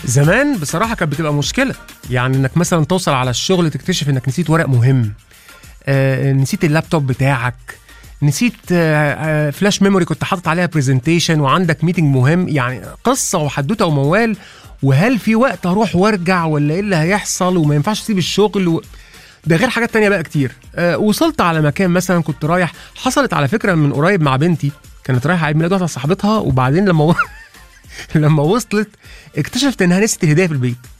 زمان بصراحه كانت بتبقى مشكله يعني انك مثلا توصل على الشغل تكتشف انك نسيت ورق مهم آه نسيت اللابتوب بتاعك نسيت آه آه فلاش ميموري كنت حاطط عليها برزنتيشن وعندك ميتنج مهم يعني قصه وحدوته وموال وهل في وقت اروح وارجع ولا ايه اللي هيحصل وما ينفعش اسيب الشغل و... ده غير حاجات تانية بقى كتير آه وصلت على مكان مثلا كنت رايح حصلت على فكره من قريب مع بنتي كانت رايحه عيد ميلاد واحده صاحبتها وبعدين لما و... لما وصلت اكتشفت انها نسيت الهديه في البيت